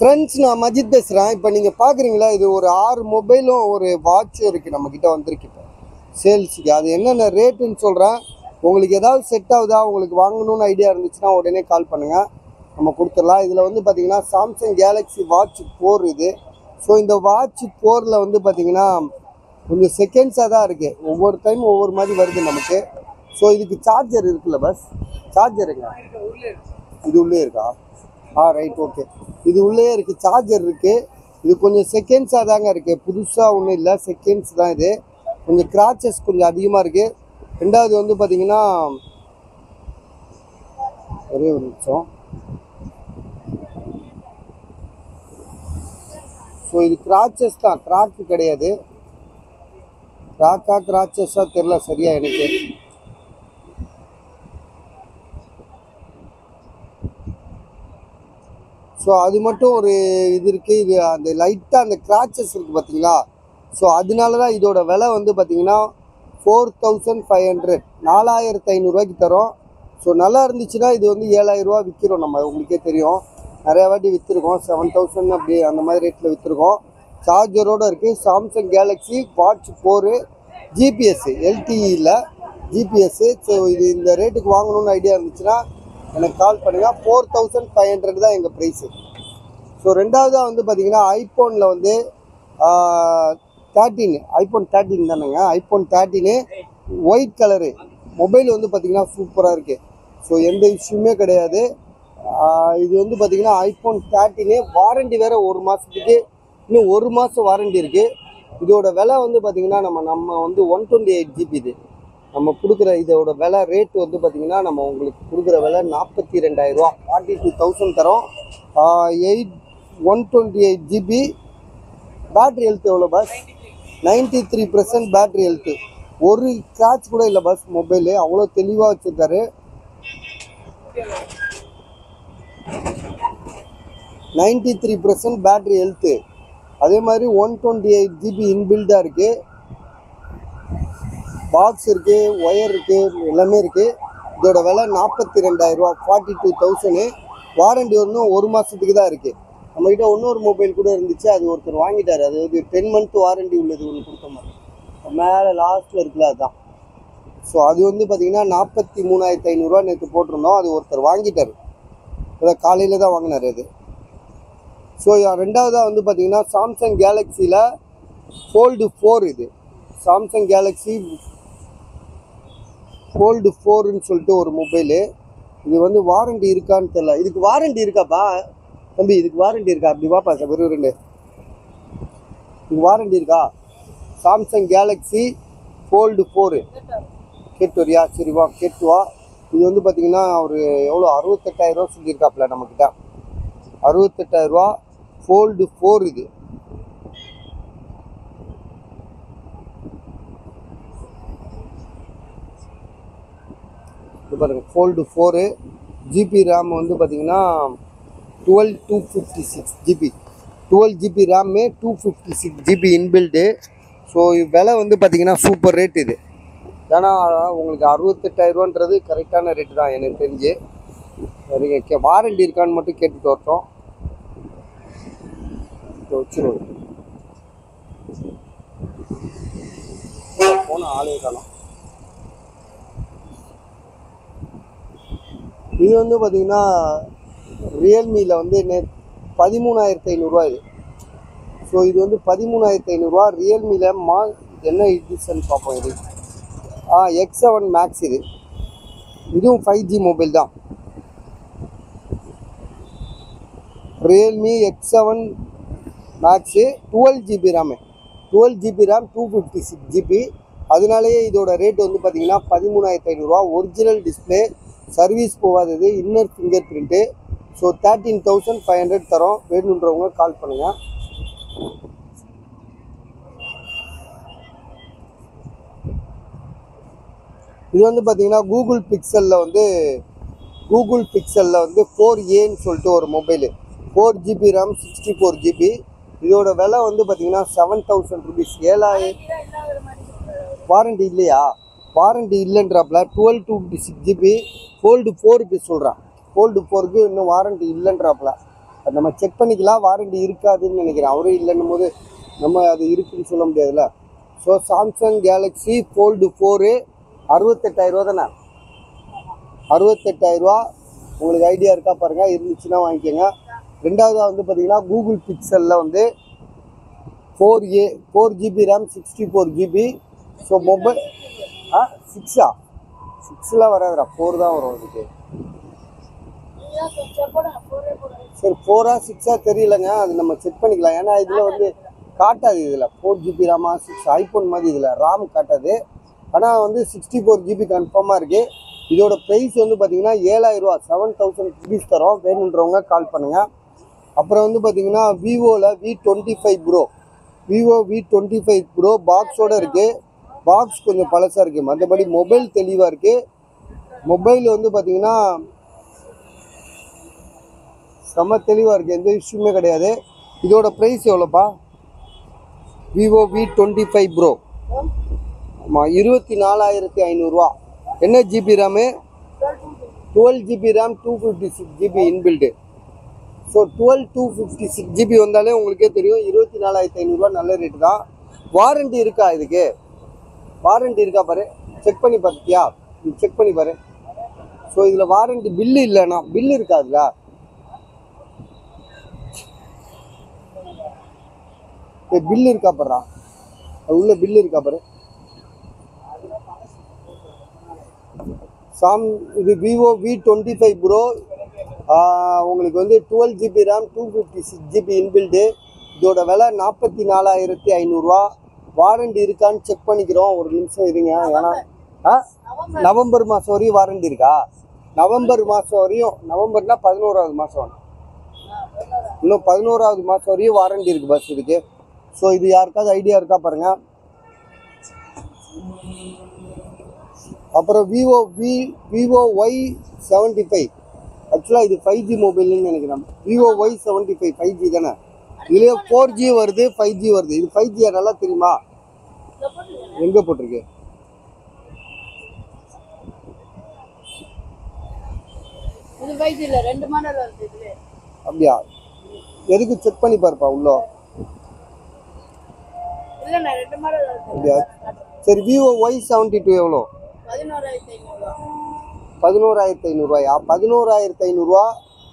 friends நான் மஜித் பேசுகிறேன் இப்போ நீங்கள் பார்க்குறீங்களா இது ஒரு ஆறு மொபைலும் ஒரு வாட்சும் இருக்குது நம்மக்கிட்ட வந்திருக்கு இப்போ சேல்ஸுக்கு அது என்னென்ன ரேட்டுன்னு சொல்கிறேன் உங்களுக்கு ஏதாவது செட் ஆகுதா உங்களுக்கு வாங்கணும்னு ஐடியா இருந்துச்சுன்னா உடனே கால் பண்ணுங்கள் நம்ம கொடுத்துடலாம் இதில் வந்து பார்த்தீங்கன்னா சாம்சங் கேலக்ஸி வாட்ச் ஃபோர் இது ஸோ இந்த வாட்ச் ஃபோரில் வந்து பார்த்தீங்கன்னா கொஞ்சம் செகண்ட்ஸாக தான் இருக்குது ஒவ்வொரு டைம் ஒவ்வொரு மாதிரி வருது நமக்கு ஸோ இதுக்கு சார்ஜர் இருக்குல்ல பஸ் சார்ஜருங்க இது உள்ளே இருக்கா ஆ ரைட் ஓகே இது உள்ளே இருக்குது சார்ஜர் இருக்குது இது கொஞ்சம் செகண்ட்ஸாக தாங்க இருக்குது புதுசாக ஒன்றும் இல்லை செகண்ட்ஸ் தான் இது கொஞ்சம் கிராச்சஸ் கொஞ்சம் அதிகமாக இருக்குது ரெண்டாவது வந்து பார்த்தீங்கன்னா ஒரே ஒரு நிமிஷம் ஸோ இது கிராச்சஸ் தான் கிராக்கு கிடையாது கிராக்கா கிராச்சஸாக தெரில சரியா எனக்கு ஸோ அது மட்டும் ஒரு இது இருக்குது இது அந்த லைட்டாக அந்த கிராச்சஸ் இருக்குது பார்த்தீங்களா ஸோ அதனால தான் இதோட விலை வந்து பார்த்தீங்கன்னா ஃபோர் தௌசண்ட் ஃபைவ் ஹண்ட்ரட் நாலாயிரத்து ஐநூறுரூவாய்க்கு தரோம் ஸோ நல்லா இருந்துச்சுன்னா இது வந்து ஏழாயிரரூவா விற்கிறோம் நம்ம உங்களுக்கே தெரியும் நிறையா வாட்டி விற்றுருக்கோம் செவன் தௌசண்ட் அப்படி அந்த மாதிரி ரேட்டில் விற்றுருக்கோம் சார்ஜரோடு இருக்குது Samsung Galaxy watch four GPS எல்டிஇயில் ஜிபிஎஸ்ஸு ஸோ இது இந்த ரேட்டுக்கு வாங்கணும்னு ஐடியா இருந்துச்சுன்னா எனக்கு கால் பண்ணுங்கள் ஃபோர் தௌசண்ட் ஃபைவ் ஹண்ட்ரட் தான் எங்கள் ப்ரைஸு ஸோ ரெண்டாவதாக வந்து பார்த்தீங்கன்னா ஐஃபோனில் வந்து தேர்ட்டீன் ஐஃபோன் தேர்ட்டீன் தானேங்க iPhone thirteen white colour mobile வந்து பார்த்தீங்கன்னா சூப்பராக இருக்குது ஸோ எந்த இஷ்யூமே கிடையாது ஆஹ் இது வந்து பார்த்தீங்கன்னா ஐஃபோன் தேர்ட்டீனு வாரண்டி வேறு ஒரு மாதத்துக்கு இன்னும் ஒரு மாதம் வாரண்டி இருக்குது இதோட விலை வந்து பார்த்தீங்கன்னா நம்ம நம்ம வந்து ஒன் டுவெண்ட்டி எயிட் ஜிபி இது நம்ம கொடுக்குற இதோட விலை ரேட் வந்து பார்த்தீங்கன்னா நம்ம உங்களுக்கு கொடுக்குற விலை நாற்பத்தி ரெண்டாயிரரூவா ஃபார்ட்டி டூ தௌசண்ட் தரோம் eight one twenty eight GB battery health எவ்வளோ பஸ் ninety three percent battery health ஒரு ஸ்க்ராட்ச் கூட இல்லை பஸ் மொபைலு அவ்வளோ தெளிவாக வச்சுருக்காரு ninety three percent battery health அதே மாதிரி ஒன் டுவெண்ட்டி எயிட் ஜிபி இன்பில்டாக இருக்குது பாக்ஸ் இருக்குது ஒயர் இருக்குது எல்லாமே இருக்குது இதோட விலை நாற்பத்தி ரெண்டாயிரரூவா ஃபார்ட்டி டூ தௌசண்ட் வாரண்டி ஒன்றும் ஒரு மாதத்துக்கு தான் இருக்குது நம்மகிட்ட இன்னொரு மொபைல் கூட இருந்துச்சு அது ஒருத்தர் வாங்கிட்டாரு அது வந்து டென் மந்த் வாரண்டி உள்ளது ஒன்று கொடுத்த மாதிரி மேலே லாஸ்ட்டில் இருக்குல்ல அதுதான் ஸோ அது வந்து பார்த்தீங்கன்னா நாற்பத்தி மூணாயிரத்தி ஐநூறுரூவா நேற்று போட்டிருந்தோம் அது ஒருத்தர் வாங்கிட்டாரு அதான் காலையில் தான் வாங்கினார் அது ஸோ ரெண்டாவதாக வந்து பார்த்தீங்கன்னா சாம்சங் கேலக்ஸியில் ஃபோல்டு ஃபோர் இது சாம்சங் கேலக்ஸி ஃபோல்டு ஃபோர்னு சொல்லிட்டு ஒரு மொபைலு இது வந்து வாரண்டி இருக்கான்னு தெரியல இதுக்கு வாரண்டி இருக்காப்பா தம்பி இதுக்கு வாரண்டி இருக்கா அப்படி வாப்பா சார் வெறும் ரெண்டு இதுக்கு வாரண்டி இருக்கா சாம்சங் கேலக்ஸி ஃபோல்டு ஃபோரு கேட்டு வரியா சரி வா கேட்டு வா இது வந்து பார்த்தீங்கன்னா ஒரு எவ்வளோ அறுபத்தெட்டாயிரரூவா சொல்லியிருக்காப்புல நம்மக்கிட்ட அறுபத்தெட்டாயிரரூவா ஃபோல்டு ஃபோர் இது இது பாருங்க ஃபோல்டு ஃபோரு ஜிபி ரேம் வந்து பார்த்தீங்கன்னா twelve two fifty six GB twelve GB RAM two fifty six GB inbuilt so விலை வந்து பார்த்தீங்கன்னா சூப்பர் ரேட் இது ஏன்னா உங்களுக்கு அறுபத்தெட்டாயிரரூவான்றது கரெக்டான ரேட்டு தான் எனக்கு தெரிஞ்சு சரிங்க கே வாரண்டி இருக்கான்னு மட்டும் கேட்டுட்டு வரட்டும் இதை வச்சுருவோம் போன ஆளே காணும் இது வந்து பார்த்தீங்கன்னா ரியல்மியில் வந்து நே பதிமூணாயிரத்தி ஐநூறுரூவா இது ஸோ இது வந்து பதிமூணாயிரத்தி ஐநூறுரூவா ரியல்மியில் மா என்ன எடிஷன் பார்ப்போம் இது ஆ எக்ஸ் செவன் மேக்ஸ் இது இதுவும் ஃபைவ் ஜி மொபைல் தான் Realme X seven max twelve GB RAM twelve GB RAM two fifty six GB அதனாலேயே இதோட ரேட் வந்து பார்த்தீங்கன்னா பதிமூணாயிரத்தி ஐநூறுரூவா ஒரிஜினல் டிஸ்பிளே சர்வீஸ் போகாதது inner fingerprint so thirteen thousand five hundred தரோம் வேணுன்றவங்க கால் பண்ணுங்கள் இது வந்து பார்த்தீங்கன்னா கூகுள் பிக்சலில் வந்து கூகுள் பிக்சலில் வந்து ஃபோர் ஏன்னு சொல்லிட்டு ஒரு mobile four GB RAM sixty four GB இதோட விலை வந்து பார்த்தீங்கன்னா செவன் தௌசண்ட் ருபீஸ் ஏழாயிரம் வாரண்டி இல்லையா வாரண்டி இல்லைன்றாப்புல twelve two six GB fold ஃபோருக்கு சொல்கிறேன் ஃபோல்டு ஃபோருக்கு இன்னும் வாரண்டி இல்லைன்றாப்புல அது நம்ம செக் பண்ணிக்கலாம் வாரண்டி இருக்காதுன்னு நினைக்கிறேன் அவரே இல்லைன்னும் போது நம்ம அது இருக்குன்னு சொல்ல முடியாதுல்ல so Samsung Galaxy fold four அறுபத்தெட்டாயிரரூவா தானே அறுபத்தெட்டாயிரரூவா உங்களுக்கு ஐடியா இருக்கா பாருங்கள் இருந்துச்சுன்னா வாங்கிக்கோங்க ரெண்டாவதாக வந்து பார்த்தீங்கன்னா கூகுள் பிக்சலில் வந்து four A four GB RAM sixty four GB so mobile ஆ சிக்ஸா சிக்ஸ்லாம் வராதுடா ஃபோர் தான் வரும் அதுக்கு சரி ஃபோரா சிக்ஸா தெரியலங்க அது நம்ம செக் பண்ணிக்கலாம் ஏன்னா இதில் வந்து காட்டாது இதில் ஃபோர் ஜிபி ராமா சிக்ஸ் ஐஃபோன் மாதிரி இதில் ராம் காட்டாது ஆனால் வந்து சிக்ஸ்டி ஃபோர் ஜிபி கன்ஃபார்மாக இருக்குது இதோட ப்ரைஸ் வந்து பார்த்தீங்கன்னா ஏழாயிரரூவா செவன் தௌசண்ட் ருபீஸ் தரோம் வேணுன்றவங்க கால் பண்ணுங்கள் அப்புறம் வந்து பார்த்தீங்கன்னா விவோவில் V twenty five pro Vivo V twenty five pro பாக்ஸோடு இருக்குது பாக்ஸ் கொஞ்சம் பழசாக இருக்குது மற்றபடி மொபைல் தெளிவாக இருக்குது மொபைல் வந்து பார்த்தீங்கன்னா செம்ம தெளிவாக இருக்குது எந்த இஷ்யூமே கிடையாது இதோட ப்ரைஸ் எவ்வளோப்பா Vivo V twenty five pro ஆமாம் இருபத்தி நாலாயிரத்தி ஐநூறுரூவா என்ன GB RAM twelve GB RAM two fifty six GB inbuilt so twelve two fifty six GB வந்தாலே உங்களுக்கே தெரியும் இருபத்தி நாலாயிரத்தி ஐநூறுரூவா நல்ல ரேட்டு தான் வாரண்டி இருக்கா இதுக்கு வாரண்டி இருக்கா பாரு செக் பண்ணி பார்த்தியா நீ செக் பண்ணி பாரு ஸோ இதில் வாரண்டி பில்லு இல்லைண்ணா பில்லு இருக்காதுல பில்லு இருக்கா பாருடா அது உள்ள பில்லு இருக்கா பாரு சாம் இது Vivo V twenty five pro உங்களுக்கு வந்து twelve GB RAM two fifty six GB inbuilt இதோட விலை நாற்பத்தி நாலாயிரத்தி ஐநூறுரூவா வாரண்டி இருக்கான்னு செக் பண்ணிக்கிறோம் ஒரு நிமிஷம் இருங்க ஏன்னா ஆ நவம்பர் மாதம் வரையும் வாரண்டி இருக்கா நவம்பர் மாதம் வரையும் நவம்பர்னா பதினோராவது மாதம் இன்னும் பதினோராவது மாதம் வரையும் வாரண்டி இருக்குது பஸ் இதுக்கு ஸோ இது யாருக்காவது ஐடியா இருக்கா பாருங்கள் அப்புறம் Vivo V Vivo Y seventy five ஆக்சுவலாக இது ஃபைவ் ஜி மொபைல்னு நினைக்கிறேன் Vivo Y seventy five five G தானே இதுலேயே ஃபோர் ஜி வருது ஃபைவ் ஜி வருது இது ஃபைவ் ஜி நல்லா தெரியுமா எங்கே போட்டிருக்கு இது ஃபைவ் இல்ல ரெண்டு மாடல் வருது இதுல அப்படியா எதுக்கு செக் பண்ணி பாருப்பா உள்ள இல்லண்ணா ரெண்டு மாடல் வருது அப்படியா சரி விவோ ஒய் செவன்ட்டி டூ எவ்வளோ பதினோராயிரத்தி ஐநூறுவா பதினோராயிரத்தி ஐநூறுரூவாயா பதினோராயிரத்தி ஐநூறுரூவா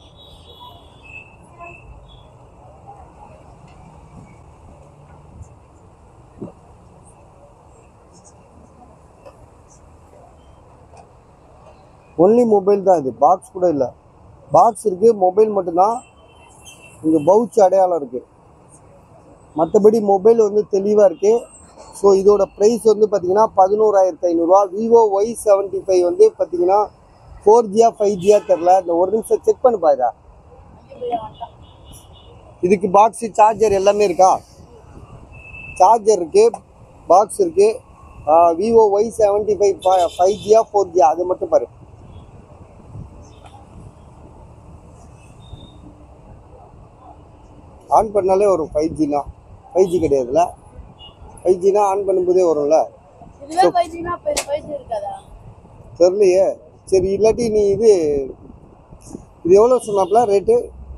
ஒன்லி மொபைல் தான் இது பாக்ஸ் கூட இல்லை பாக்ஸ் இருக்குது மொபைல் மட்டும்தான் இங்கே பவுச் அடையாளம் இருக்குது மற்றபடி மொபைல் வந்து தெளிவாக இருக்குது ஸோ இதோட ப்ரைஸ் வந்து பார்த்தீங்கன்னா பதினோராயிரத்தி ஐநூறுரூவா விவோ ஒய் செவன்ட்டி ஃபைவ் வந்து பார்த்தீங்கன்னா ஃபோர் ஜியா ஃபைவ் ஜியா தெரில இந்த ஒரு நிமிஷம் செக் பண்ணு பாருடா இதுக்கு பாக்ஸு சார்ஜர் எல்லாமே இருக்கா சார்ஜர் இருக்குது பாக்ஸ் இருக்குது Vivo Y seventy five five ஜியா ஃபோர் ஜியா அது மட்டும் பாரு ஆன் பண்ணாலே வரும் ஃபைவ் ஜினா ஃபைவ் ஜி கிடையாதுல்ல ஃபைவ் ஜினா ஆன் பண்ணும்போதே வரும்ல இதுவே ஃபைவ் ஜினா இப்போ இது ஃபைவ் ஜி இருக்காதா தெரியலையே சரி இல்லாட்டி நீ இது இது எவ்வளோ சொன்னாப்ல ரேட்டு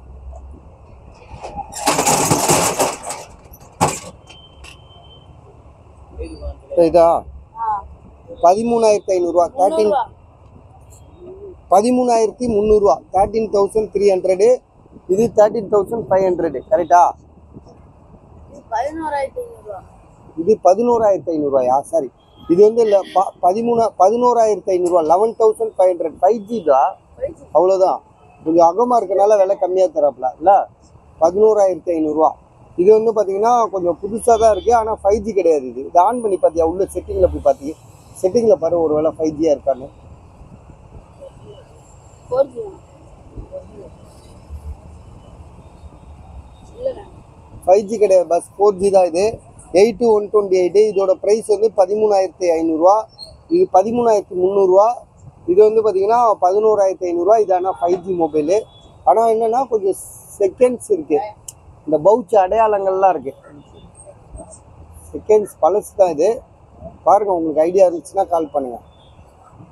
இதா ஆ பதிமூணாயிரத்தி ஐநூறுரூவா தேர்ட்டீன் முந்நூறுவா பதிமூணாயிரத்தி முந்நூறுரூவா தேர்ட்டீன் தௌசண்ட் த்ரீ ஹண்ட்ரடு இது தேர்ட்டீன் தௌசண்ட் ஃபைவ் ஹண்ட்ரடு கரெக்டா இது பதினோராயிரத்தி ஐநூறுவா இது பதினோராயிரத்தி ஐநூறுரூவாயா சாரி இது வந்து இல்லை ப பதிமூணா பதினோராயிரத்தி ஐநூறுரூவா eleven thousand five hundred five G தான் ஃபைவ் ஜி அவ்வளோதான் கொஞ்சம் அகமாக இருக்கனால விலை கம்மியாக தரப்பல இல்லை பதினோராயிரத்தி ஐநூறுரூவா இது வந்து பார்த்தீங்கன்னா கொஞ்சம் புதுசாக தான் இருக்குது ஆனால் ஃபைவ் ஜி கிடையாது இது இது ஆன் பண்ணி பார்த்தியா உள்ள செட்டிங்கில் போய் பார்த்தீங்க செட்டிங்கில் பாரு ஒரு வேளை ஃபைவ் ஜியாக இருக்கான்னு ஃபோர் ஜி இல்லைண்ணா ஃபைவ் ஜி கிடையாது பஸ் ஃபோர் ஜி தான் இது எயிட்டு ஒன் டுவெண்ட்டி எயிட்டு இதோட ப்ரைஸ் வந்து பதிமூணாயிரத்தி ஐநூறுரூவா இது பதிமூணாயிரத்தி முந்நூறுரூவா இது வந்து பார்த்தீங்கன்னா பதினோராயிரத்தி ஐநூறுரூவா இது ஆனால் ஃபைவ் ஜி மொபைலு ஆனால் என்னென்னா கொஞ்சம் செகண்ட்ஸ் இருக்குது இந்த பவுச் அடையாளங்கள்லாம் இருக்குது செகண்ட்ஸ் பழசு தான் இது பாருங்கள் உங்களுக்கு ஐடியா இருந்துச்சுன்னா கால் பண்ணுங்கள்